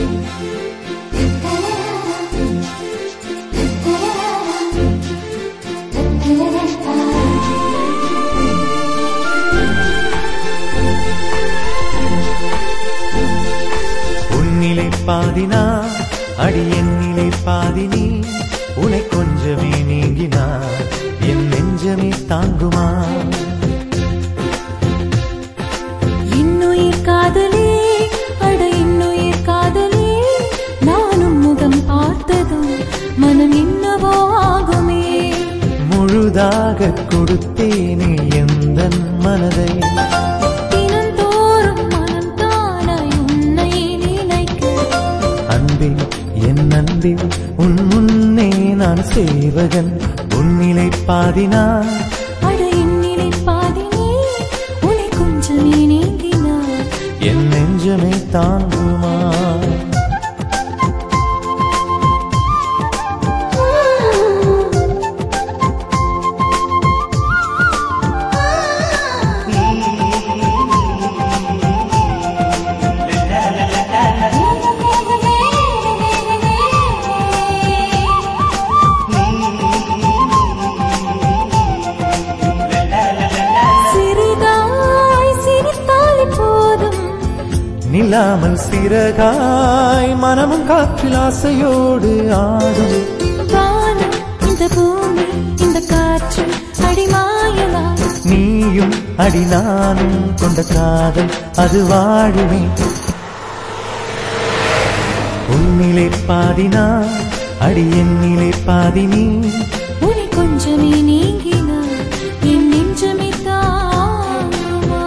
உன்னிலை பாதினா அடி என்னிலை பாதி நீ உனை கொஞ்சமே நீங்கினா என் நெஞ்சமே தாங்குமா இன்னுயிர் காதலே அட இன்னுயிர் காதலே நானும் முகம் பார்த்ததும் மனம் என்னவோ ஆகுமே முழுதாக கொடுத்தேனே எந்த மனதை தினந்தோறும் மனம் தானாய் உன்னை நினைக்க அன்பே என் அன்பே உன் முன்னே நான் சேவகன் உன்னிலை பாதினா அட என்னிலை பாதினே உன்னை கொஞ்சமே நீங்கினார் என் நெஞ்சமே தாங்குமா சிறிதாய் சிரித்தாலே போதும் நில்லாமல் சிறகாய் மனமும் காற்றில் ஆசையோடு ஆடும் வானம் இந்த பூமி இந்த காற்று அடிமாயலா நீயும் அடி நானும் கொண்ட காதல் அது வாழுமே உன்னிலை பாதினா அடி என்னிலை பாதி நீ உனி கொஞ்சமே நீங்கினார் என் நெஞ்சமே தாங்குமா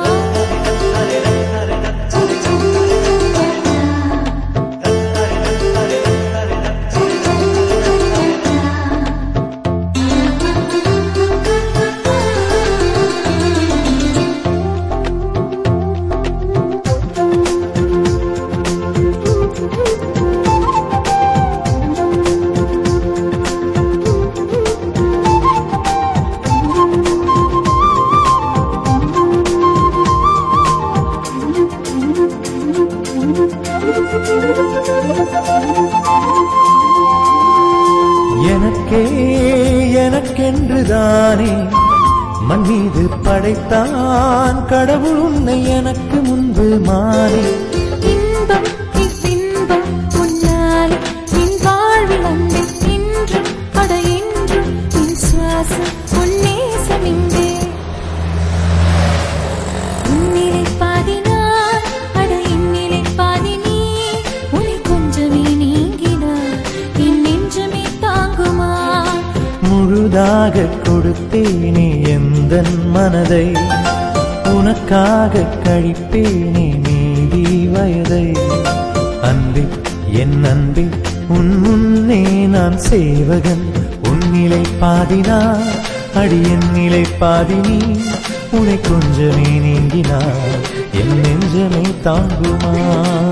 எனக்கே எனக்கென்றுதானே மண் மீது படைத்தான் கடவுள் உன்னை எனக்கு முன்பு மாறி இன்பம் இவ்வின்பம் உன்னாலே என் வாழ்வில் வந்து இன்றும் அட என்றும் என் சுவாசம் உன் நேசம் இங்கே உன்னிலை பாதி நான் அட என்னிலை பாதி நீ உன்னை கொஞ்சமே நீங்கினார் என் நெஞ்சமே தாங்குமா முழுதாக கொடுத்தேனே எந்த மனதை உனக்காக கழிப்பேனே நீதி வயதை அன்பே என் அன்பே உன் முன்னே நான் சேவகன் உன்னிலை பாதினா அடி என் நிலை பாதி நீ உனை கொஞ்சமே நீங்கினார் என் நெஞ்சமே தாங்குமா